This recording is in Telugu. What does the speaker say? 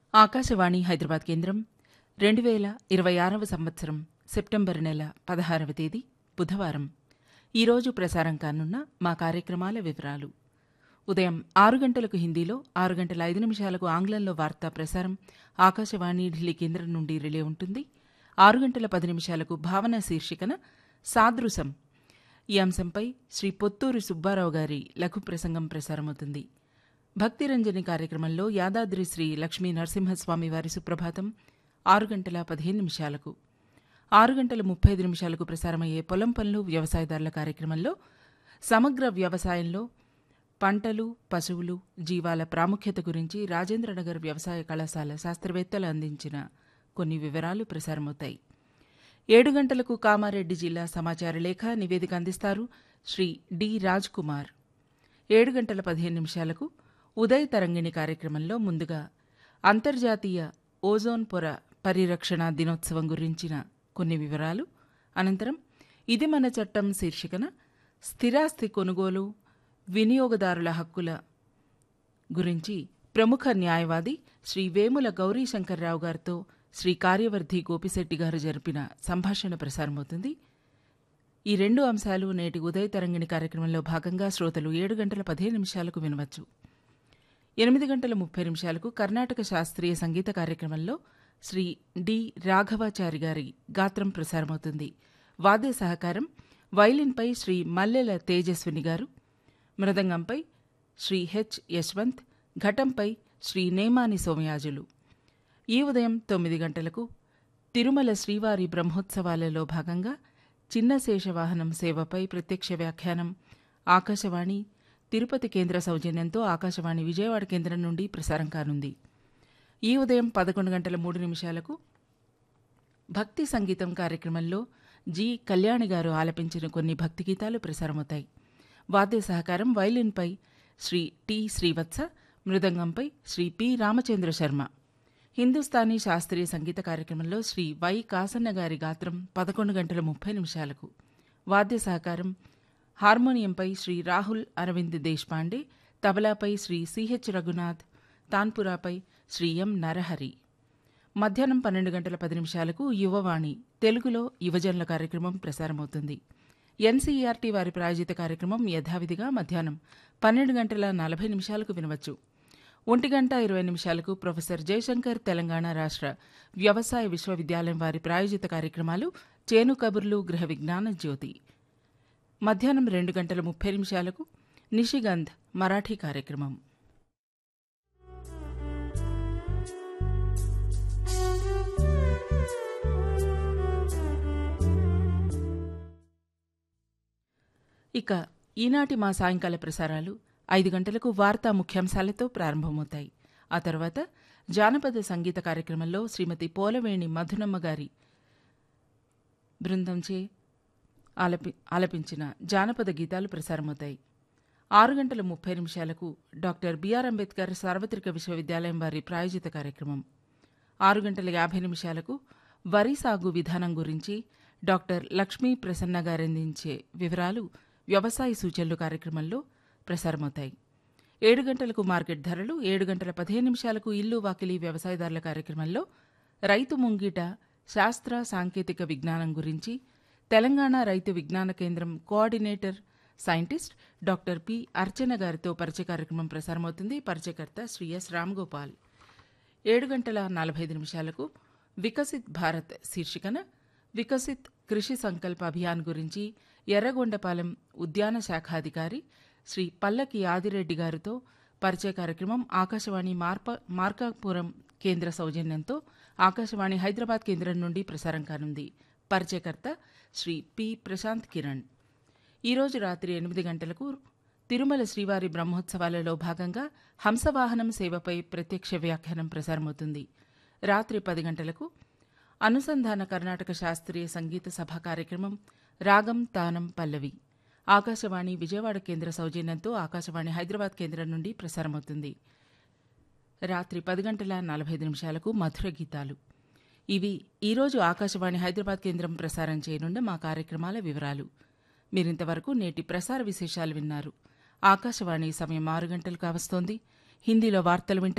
ఆకాశవాణి హైదరాబాద్ కేంద్రం రెండు వేల ఇరవై ఆరవ సంవత్సరం సెప్టెంబర్ నెల పదహారవ తేదీ బుధవారం ఈరోజు ప్రసారం కానున్న మా కార్యక్రమాల వివరాలు ఉదయం ఆరు గంటలకు హిందీలో ఆరు గంటల ఐదు నిమిషాలకు ఆంగ్లంలో వార్తా ప్రసారం ఆకాశవాణి ఢిల్లీ కేంద్రం నుండి రిలే ఉంటుంది ఆరు గంటల పది నిమిషాలకు భావన శీర్షికన సాదృశం ఈ అంశంపై శ్రీ పొత్తూరి సుబ్బారావు గారి లఘు ప్రసంగం ప్రసారమవుతుంది భక్తిరంజని కార్యక్రమంలో యాదాద్రి శ్రీ లక్ష్మీ నరసింహస్వామి వారి సుప్రభాతం ఆరు గంటల పదిహేను నిమిషాలకు ఆరు గంటల ముప్పై ఐదు నిమిషాలకు ప్రసారమయ్యే పొలం పనులు వ్యవసాయదారుల కార్యక్రమంలో సమగ్ర వ్యవసాయంలో పంటలు పశువులు జీవాల ప్రాముఖ్యత గురించి రాజేంద్రనగర్ వ్యవసాయ కళాశాల శాస్త్రవేత్తలు అందించిన కొన్ని వివరాలు ప్రసారమవుతాయి ఏడు గంటలకు కామారెడ్డి జిల్లా సమాచార లేఖ నివేదిక అందిస్తారు శ్రీ డి రాజ్ కుమార్ ఏడు గంటల పదిహేను నిమిషాలకు ఉదయ తరంగిణి కార్యక్రమంలో ముందుగా అంతర్జాతీయ ఓజోన్ పొర పరిరక్షణ దినోత్సవం గురించిన కొన్ని వివరాలు అనంతరం ఇది మన చట్టం శీర్షికన స్థిరాస్తి కొనుగోలు వినియోగదారుల హక్కుల గురించి ప్రముఖ న్యాయవాది శ్రీ వేముల గౌరీశంకర్రావు గారితో శ్రీ కార్యవర్ధి గోపిశెట్టి గారు జరిపిన సంభాషణ ప్రసారమవుతుంది ఈ రెండు అంశాలు నేటి ఉదయ తరంగిణి కార్యక్రమంలో భాగంగా శ్రోతలు ఏడు గంటల పదిహేను నిమిషాలకు వినవచ్చు ఎనిమిది గంటల ముప్పై నిమిషాలకు కర్ణాటక శాస్త్రీయ సంగీత కార్యక్రమంలో శ్రీ డి రాఘవాచారి గారి గాత్రం ప్రసారమవుతుంది వాద్య సహకారం వైలిన్పై శ్రీ మల్లెల తేజస్విని గారు మృదంగంపై శ్రీ హెచ్ యశ్వంత్ ఘటంపై శ్రీ నేమాని సోమయాజులు ఈ ఉదయం తొమ్మిది గంటలకు తిరుమల శ్రీవారి బ్రహ్మోత్సవాలలో భాగంగా చిన్న శేషవాహనం సేవపై ప్రత్యక్ష వ్యాఖ్యానం ఆకాశవాణి తిరుపతి కేంద్ర సౌజన్యంతో ఆకాశవాణి విజయవాడ కేంద్రం నుండి ప్రసారం కానుంది ఈ ఉదయం పదకొండు గంటల మూడు నిమిషాలకు భక్తి సంగీతం కార్యక్రమంలో జి కళ్యాణి గారు ఆలపించిన కొన్ని భక్తి గీతాలు ప్రసారమవుతాయి వాద్య సహకారం వైలిన్పై శ్రీ టి శ్రీవత్స మృదంగంపై శ్రీ పి రామచంద్ర శర్మ హిందుస్థానీ శాస్త్రీయ సంగీత కార్యక్రమంలో శ్రీ వై కాసన్న గారి గాత్రం పదకొండు గంటల ముప్పై నిమిషాలకు వాద్య సహకారం హార్మోనియంపై శ్రీ రాహుల్ అరవింద్ దేశ్పాండే తబలాపై శ్రీ సిహెచ్ రఘునాథ్ తాన్పురాపై శ్రీ ఎం నరహరి మధ్యాహ్నం పన్నెండు గంటల పది నిమిషాలకు యువవాణి తెలుగులో యువజనుల కార్యక్రమం ప్రసారమవుతుంది ఎన్సీఈఆర్టీ వారి ప్రాయోజిత కార్యక్రమం యథావిధిగా మధ్యాహ్నం పన్నెండు గంటల నలభై నిమిషాలకు వినవచ్చు ఒంటి గంట ఇరవై నిమిషాలకు ప్రొఫెసర్ జయశంకర్ తెలంగాణ రాష్ట్ర వ్యవసాయ విశ్వవిద్యాలయం వారి ప్రాయోజిత కార్యక్రమాలు చేను కబుర్లు గృహ విజ్ఞాన జ్యోతి మధ్యాహ్నం రెండు గంటల ముప్పై నిమిషాలకు నిషిగంధ్ మరాఠీ కార్యక్రమం ఇక ఈనాటి మా సాయంకాల ప్రసారాలు ఐదు గంటలకు వార్తా ముఖ్యాంశాలతో ప్రారంభమవుతాయి ఆ తర్వాత జానపద సంగీత కార్యక్రమంలో శ్రీమతి పోలవేణి మధునమ్మ గారి బృందంచే ఆలపి ఆలపించిన జానపద గీతాలు ప్రసారమవుతాయి ఆరు గంటల ముప్పై నిమిషాలకు డాక్టర్ బిఆర్ అంబేద్కర్ సార్వత్రిక విశ్వవిద్యాలయం వారి ప్రాయోజిత కార్యక్రమం ఆరు గంటల యాభై నిమిషాలకు వరి సాగు విధానం గురించి డాక్టర్ లక్ష్మీ ప్రసన్న గారందించే వివరాలు వ్యవసాయ సూచనలు కార్యక్రమంలో ప్రసారమవుతాయి ఏడు గంటలకు మార్కెట్ ధరలు ఏడు గంటల పదిహేను నిమిషాలకు ఇల్లు వాకిలి వ్యవసాయదారుల కార్యక్రమంలో రైతు ముంగిట శాస్త్ర సాంకేతిక విజ్ఞానం గురించి తెలంగాణ రైతు విజ్ఞాన కేంద్రం coordinator scientist doctor P Archana గారితో పరిచయ కార్యక్రమం ప్రసారమవుతుంది పరిచయకర్త శ్రీ ఎస్ రామ్గోపాల్ ఏడు గంటల నలభై ఐదు నిమిషాలకు వికసిత్ భారత్ శీర్షికన వికసిత్ కృషి సంకల్ప అభియాన్ గురించి ఎర్రగొండపాలెం ఉద్యాన శాఖాధికారి శ్రీ పల్లకి ఆదిరెడ్డి గారితో పరిచయ కార్యక్రమం ఆకాశవాణి మార్ప మార్కాపురం కేంద్ర సౌజన్యంతో ఆకాశవాణి హైదరాబాద్ కేంద్రం నుండి ప్రసారం కానుంది పరిచయకర్త శ్రీ పి ప్రశాంత్ కిరణ్ ఈరోజు రాత్రి ఎనిమిది గంటలకు తిరుమల శ్రీవారి బ్రహ్మోత్సవాలలో భాగంగా హంసవాహనం సేవపై ప్రత్యక్ష వ్యాఖ్యానం ప్రసారమవుతుంది రాత్రి పది గంటలకు అనుసంధాన కర్ణాటక శాస్త్రీయ సంగీత సభ కార్యక్రమం రాగం తానం పల్లవి ఆకాశవాణి విజయవాడ కేంద్ర సౌజన్యంతో ఆకాశవాణి హైదరాబాద్ కేంద్రం నుండి ప్రసారమవుతుంది రాత్రి పది గంటల నలభై ఐదు నిమిషాలకు మధుర గీతాలు ఇవి ఈరోజు ఆకాశవాణి హైదరాబాద్ కేంద్రం ప్రసారం చేయనున్న మా కార్యక్రమాల వివరాలు మీరింతవరకు నేటి ప్రసార విశేషాలు విన్నారు ఆకాశవాణి సమయం ఆరు గంటలు కావస్తోంది హిందీలో వార్తలు వింటారు